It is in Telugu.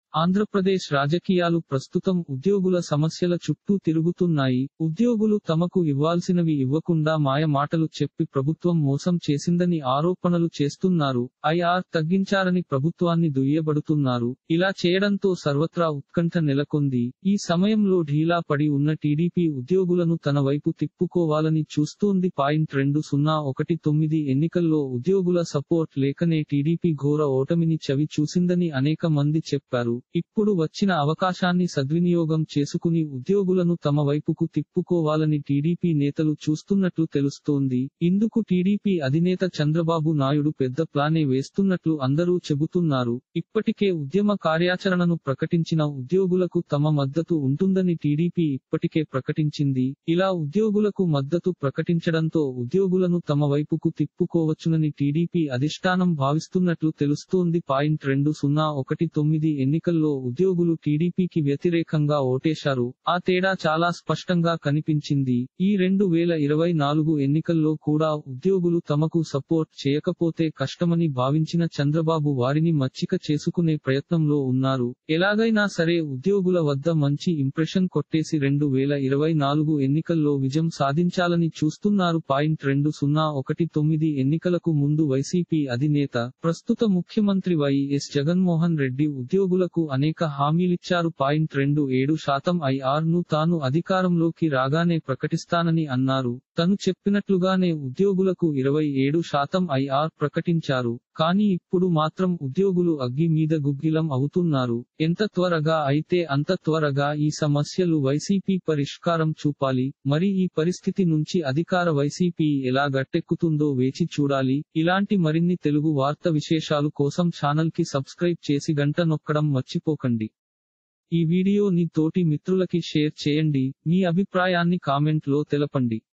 ఆంధ్రప్రదేశ్ రాజకీయాలు ప్రస్తుతం ఉద్యోగుల సమస్యల చుట్టూ తిరుగుతున్నాయి ఉద్యోగులు తమకు ఇవ్వాల్సినవి ఇవ్వకుండా మాయ మాటలు చెప్పి ప్రభుత్వం మోసం చేసిందని ఆరోపణలు చేస్తున్నారు ఐఆర్ తగ్గించారని ప్రభుత్వాన్ని దుయ్యబడుతున్నారు ఇలా చేయడంతో సర్వత్రా ఉత్కంఠ నెలకొంది ఈ సమయంలో ఢీలా పడి ఉన్న టీడీపీ ఉద్యోగులను తన వైపు తిప్పుకోవాలని చూస్తోంది పాయింట్ రెండు సున్నా ఒకటి తొమ్మిది ఎన్నికల్లో ఉద్యోగుల సపోర్ట్ లేకనే టీడీపీ ఘోర ఓటమిని చవి చూసిందని అనేక మంది చెప్పారు ఇప్పుడు వచ్చిన అవకాశాన్ని సద్వినియోగం చేసుకుని ఉద్యోగులను తమ వైపుకు తిప్పుకోవాలని టీడీపీ నేతలు చూస్తున్నట్లు తెలుస్తోంది ఇందుకు టీడీపీ అధినేత చంద్రబాబు నాయుడు పెద్ద ప్లానే వేస్తున్నట్లు అందరూ చెబుతున్నారు ఇప్పటికే ఉద్యమ కార్యాచరణను ప్రకటించిన ఉద్యోగులకు తమ మద్దతు ఉంటుందని టీడీపీ ఇప్పటికే ప్రకటించింది ఇలా ఉద్యోగులకు మద్దతు ప్రకటించడంతో ఉద్యోగులను తమ వైపుకు తిప్పుకోవచ్చునని టీడీపీ అధిష్టానం భావిస్తున్నట్లు తెలుస్తోంది పాయింట్ రెండు సున్నా ఒకటి తొమ్మిది ఎన్నికల్లో ఉద్యోగులు టీడీపీకి వ్యతిరేకంగా ఓటేశారు ఆ తేడా చాలా స్పష్టంగా కనిపించింది ఈ రెండు వేల ఇరవై నాలుగు ఎన్నికల్లో కూడా ఉద్యోగులు తమకు సపోర్ట్ చేయకపోతే కష్టమని భావించిన చంద్రబాబు వారిని మచ్చిక చేసుకునే ప్రయత్నంలో ఉన్నారు ఎలాగైనా సరే ఉద్యోగుల వద్ద మంచి ఇంప్రెషన్ కొట్టేసి రెండు వేల ఇరవై నాలుగు ఎన్నికల్లో విజయం సాధించాలని చూస్తున్నారు పాయింట్ రెండు సున్నా ఒకటి తొమ్మిది ఎన్నికలకు ముందు వైసీపీ అధినేత ప్రస్తుత ముఖ్యమంత్రి వైఎస్ జగన్మోహన్ రెడ్డి ఉద్యోగులకు అనేక హామీలిచ్చారు పాయింట్ రెండు ఏడు శాతం ఐఆర్ ను తాను అధికారంలోకి రాగానే ప్రకటిస్తానని అన్నారు తను చెప్పినట్లుగానే ఉద్యోగులకు ఇరవై ఏడు శాతం ఐఆర్ ప్రకటించారు కానీ ఇప్పుడు మాత్రం ఉద్యోగులు అగ్గి మీద గుగ్గిలం అవుతున్నారు ఎంత త్వరగా అయితే అంత త్వరగా ఈ సమస్యలు వైసీపీ పరిష్కారం చూపాలి మరి ఈ పరిస్థితి నుంచి అధికార వైసీపీ ఎలా గట్టెక్కుతుందో వేచి చూడాలి ఇలాంటి మరిన్ని తెలుగు వార్త విశేషాలు కోసం ఛానల్ కి సబ్స్క్రైబ్ చేసి గంట నొక్కడం మర్చిపోకండి ఈ వీడియోని తోటి మిత్రులకి షేర్ చేయండి మీ అభిప్రాయాన్ని కామెంట్ లో తెలపండి